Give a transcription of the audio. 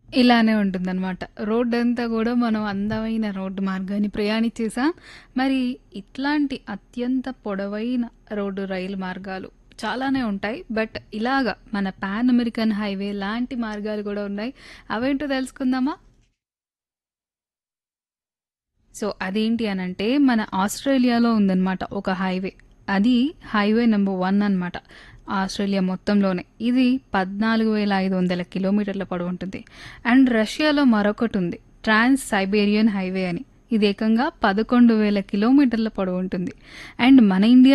ఇలానే ఉంటుందనమాట. రోడ్డంతా గూడా మనం అందమైన రోడ్డు మార్గాన్ని ప్రయాణించేసాం. మరి ఇట్లాంటి అత్యంత పొడవైన రోడ్డు, రైలు మార్గాలు చాలానే ఉంటాయి. బట్ ఇలాగ మన పాన్ అమెరికన్ హైవే లాంటి మార్గాలు గూడా ఉన్నాయి. అవేంటో తెలుసుకుందామా? సో, అదేంటి అనంటే మన ఆస్ట్రేలియాలో ఉందనమాట ఒక హైవే. అది హైవే నంబర్ 1 అనమాట. ఆస్ట్రేలియా మొత్తంలోనే. ఇది 14,500 కిలోమీటర్ల పొడవుంటుంది. అండ్ రష్యాలో మరొకటుంది. ట్రాన్స్ సైబేరియన్ హైవే అని. ఇది ఏకంగా 11,000 కిలోమీటర్ల పొడవుంటుంది. అండ్ మన ఇండియా